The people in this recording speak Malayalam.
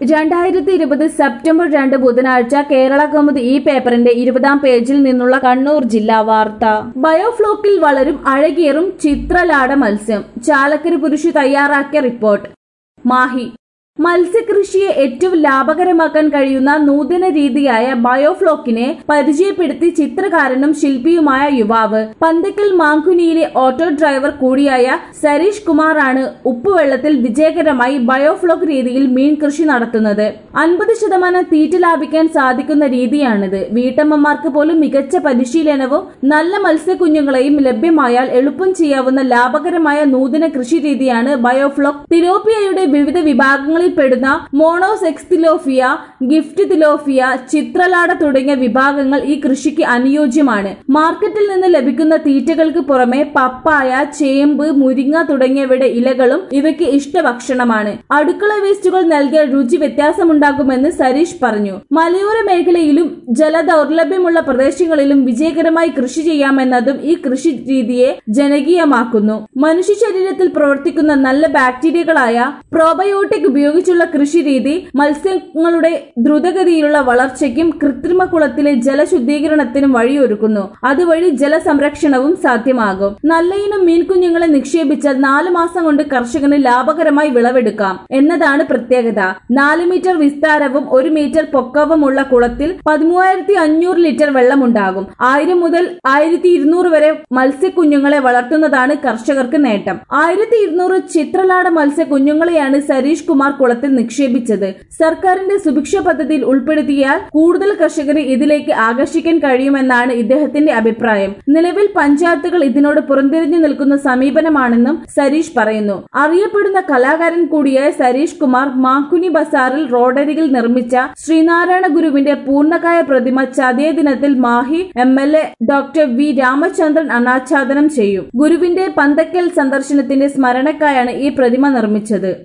രണ്ടായിരത്തി ഇരുപത് സെപ്റ്റംബർ രണ്ട് ബുധനാഴ്ച കേരള കൗമുദി ഈ പേപ്പറിന്റെ ഇരുപതാം പേജിൽ നിന്നുള്ള കണ്ണൂർ ജില്ലാ വാർത്ത ബയോഫ്ലോക്കിൽ വളരും അഴകേറും ചിത്രലാട മത്സ്യം ചാലക്കര പുരുഷി തയ്യാറാക്കിയ റിപ്പോർട്ട് മാഹി മത്സ്യകൃഷിയെ ഏറ്റവും ലാഭകരമാക്കാൻ കഴിയുന്ന നൂതന രീതിയായ ബയോഫ്ലോക്കിനെ പരിചയപ്പെടുത്തി ചിത്രകാരനും ശില്പിയുമായ യുവാവ് പന്തക്കൽ മാങ്കുനിയിലെ ഓട്ടോ ഡ്രൈവർ കൂടിയായ സരീഷ് കുമാറാണ് ഉപ്പുവെള്ളത്തിൽ വിജയകരമായി ബയോഫ്ലോക്ക് രീതിയിൽ മീൻ കൃഷി നടത്തുന്നത് അൻപത് ശതമാനം തീറ്റ ലാഭിക്കാൻ സാധിക്കുന്ന രീതിയാണിത് വീട്ടമ്മമാർക്ക് പോലും മികച്ച പരിശീലനവും നല്ല മത്സ്യക്കുഞ്ഞുങ്ങളെയും ലഭ്യമായാൽ എളുപ്പം ചെയ്യാവുന്ന ലാഭകരമായ നൂതന കൃഷി രീതിയാണ് ബയോഫ്ലോക്ക് തിലോപ്പിയയുടെ വിവിധ വിഭാഗങ്ങളിൽ പെടുന്ന മോണോസെക്സ് തിലോഫിയ ഗിഫ്റ്റ് തിലോഫിയ ചിത്രലാട തുടങ്ങിയ വിഭാഗങ്ങൾ ഈ കൃഷിക്ക് അനുയോജ്യമാണ് മാർക്കറ്റിൽ നിന്ന് ലഭിക്കുന്ന തീറ്റകൾക്ക് പുറമെ പപ്പായ ചേമ്പ് മുരിങ്ങ തുടങ്ങിയവയുടെ ഇലകളും ഇവയ്ക്ക് ഇഷ്ടഭക്ഷണമാണ് അടുക്കള വേസ്റ്റുകൾ നൽകിയാൽ രുചി വ്യത്യാസമുണ്ടാകുമെന്ന് സരീഷ് പറഞ്ഞു മലയോര മേഖലയിലും ജലദൗർലഭ്യമുള്ള പ്രദേശങ്ങളിലും വിജയകരമായി കൃഷി ചെയ്യാമെന്നതും ഈ കൃഷി രീതിയെ ജനകീയമാക്കുന്നു മനുഷ്യ ശരീരത്തിൽ പ്രവർത്തിക്കുന്ന നല്ല ബാക്ടീരിയകളായ പ്രോബയോട്ടിക് ഉപയോഗിച്ചുള്ള കൃഷി രീതി മത്സ്യങ്ങളുടെ ദ്രുതഗതിയിലുള്ള വളർച്ചയ്ക്കും കൃത്രിമ കുളത്തിലെ ജലശുദ്ധീകരണത്തിനും വഴിയൊരുക്കുന്നു അതുവഴി ജലസംരക്ഷണവും സാധ്യമാകും നല്ല ഇനം മീൻകുഞ്ഞുങ്ങളെ നിക്ഷേപിച്ചാൽ നാലു മാസം കൊണ്ട് കർഷകന് ലാഭകരമായി വിളവെടുക്കാം എന്നതാണ് പ്രത്യേകത നാല് മീറ്റർ വിസ്താരവും ഒരു മീറ്റർ പൊക്കവുമുള്ള കുളത്തിൽ പതിമൂവായിരത്തി അഞ്ഞൂറ് ലിറ്റർ വെള്ളമുണ്ടാകും ആയിരം മുതൽ ആയിരത്തി ഇരുന്നൂറ് വരെ മത്സ്യക്കുഞ്ഞുങ്ങളെ വളർത്തുന്നതാണ് കർഷകർക്ക് നേട്ടം ആയിരത്തി ഇരുന്നൂറ് ചിത്രലാട മത്സ്യക്കുഞ്ഞുങ്ങളെയാണ് സരീഷ് കുമാർ കുളത്തിൽ നിക്ഷേപിച്ചത് സർക്കാരിന്റെ സുഭിക്ഷ പദ്ധതിയിൽ ഉൾപ്പെടുത്തിയാൽ കൂടുതൽ കർഷകരെ ഇതിലേക്ക് ആകർഷിക്കാൻ കഴിയുമെന്നാണ് ഇദ്ദേഹത്തിന്റെ അഭിപ്രായം നിലവിൽ പഞ്ചായത്തുകൾ ഇതിനോട് പുറംതിരിഞ്ഞു നിൽക്കുന്ന സമീപനമാണെന്നും സരീഷ് പറയുന്നു അറിയപ്പെടുന്ന കലാകാരൻ കൂടിയായ സരീഷ് കുമാർ മാക്കുനി ബസാറിൽ റോഡരികിൽ നിർമ്മിച്ച ശ്രീനാരായണ ഗുരുവിന്റെ പൂർണ്ണകായ പ്രതിമ ചതയ ദിനത്തിൽ Mahe M L A doctor V Ramachandran അനാച്ഛാദനം ചെയ്യും ഗുരുവിന്റെ പന്തക്കൽ സന്ദർശനത്തിന്റെ സ്മരണക്കായാണ് ഈ പ്രതിമ നിർമ്മിച്ചത്